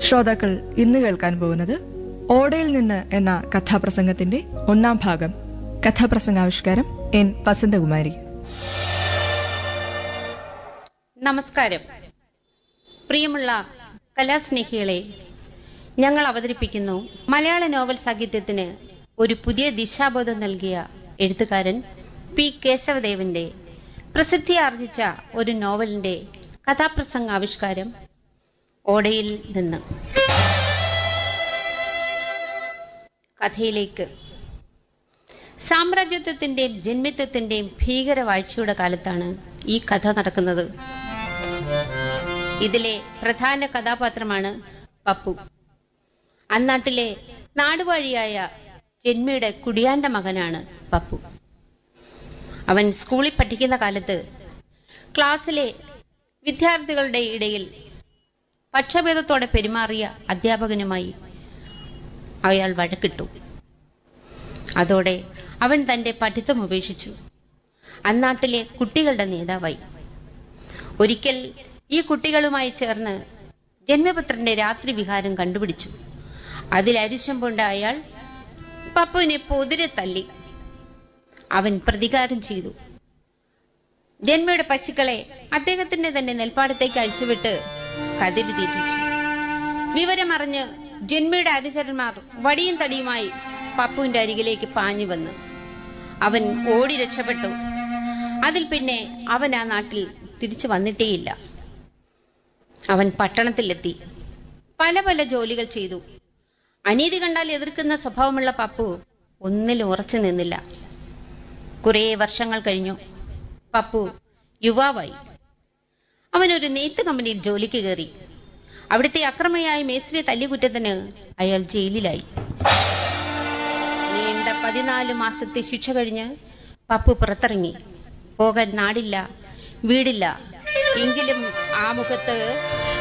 ശ്രോതാക്കൾ ഇന്ന് കേൾക്കാൻ പോകുന്നത് ഓടയിൽ നിന്ന് എന്ന കഥാപ്രസംഗത്തിന്റെ ഒന്നാം ഭാഗം കഥാപ്രസംഗാവിഷ്കാരം എൻ വസന്തകുമാരി നമസ്കാരം പ്രിയമുള്ള കലാസ്നേഹികളെ ഞങ്ങൾ അവതരിപ്പിക്കുന്നു മലയാള നോവൽ സാഹിത്യത്തിന് ഒരു പുതിയ ദിശാബോധം നൽകിയ എഴുത്തുകാരൻ പി കേശവദേവന്റെ പ്രസിദ്ധി ആർജിച്ച ഒരു നോവലിന്റെ കഥാപ്രസംഗാവിഷ്കാരം ഓടയിൽ നിന്ന് കഥയിലേക്ക് സാമ്രാജ്യത്വത്തിന്റെയും ജന്മിത്വത്തിന്റെയും ഭീകരവാഴ്ചയുടെ കാലത്താണ് ഈ കഥ നടക്കുന്നത് ഇതിലെ പ്രധാന കഥാപാത്രമാണ് പപ്പു അന്നാട്ടിലെ നാടുവാഴിയായ ജന്മിയുടെ കുടിയാന്റെ മകനാണ് പപ്പു അവൻ സ്കൂളിൽ പഠിക്കുന്ന കാലത്ത് ക്ലാസ്സിലെ വിദ്യാർത്ഥികളുടെ ഇടയിൽ പക്ഷഭേദത്തോടെ പെരുമാറിയ അധ്യാപകനുമായി അയാൾ വഴക്കിട്ടു അതോടെ അവൻ തന്റെ പഠിത്തം ഉപേക്ഷിച്ചു അന്നാട്ടിലെ കുട്ടികളുടെ നേതാവായി ഒരിക്കൽ ഈ കുട്ടികളുമായി ചേർന്ന് ജന്മപുത്രന്റെ രാത്രി വിഹാരം കണ്ടുപിടിച്ചു അതിൽ അരിശമ്പുണ്ട അയാൾ പപ്പുവിനെ പൊതിരെ തല്ലി അവൻ പ്രതികാരം ചെയ്തു ജന്മയുടെ പശുക്കളെ അദ്ദേഹത്തിന്റെ തന്നെ നെൽപ്പാടത്തേക്ക് അഴിച്ചുവിട്ട് കതിരി തീറ്റിച്ചു വിവരമറിഞ്ഞ് ജന്മയുടെ അനുചരന്മാർ വടിയും തടിയുമായി പപ്പുവിന്റെ അരികിലേക്ക് പാഞ്ഞു വന്നു അവൻ ഓടി രക്ഷപ്പെട്ടു അതിൽ പിന്നെ അവൻ ആ നാട്ടിൽ തിരിച്ചു വന്നിട്ടേയില്ല അവൻ പട്ടണത്തിലെത്തി പല പല ജോലികൾ ചെയ്തു അനീതി കണ്ടാൽ എതിർക്കുന്ന സ്വഭാവമുള്ള പപ്പു ഒന്നിലും ഉറച്ചു നിന്നില്ല കുറേ വർഷങ്ങൾ കഴിഞ്ഞു പപ്പു യുവാവായി അവനൊരു നെയ്ത്ത് കമ്പനിയിൽ ജോലിക്ക് കയറി അവിടുത്തെ അക്രമയായ മേസ്ത്രി തല്ലിക്കുറ്റത്തിന് അയാൾ ജയിലിലായി നീണ്ട പതിനാല് മാസത്തെ ശിക്ഷ കഴിഞ്ഞ് പപ്പു പുറത്തിറങ്ങി പോകാൻ നാടില്ല വീടില്ല എങ്കിലും ആ മുഖത്ത്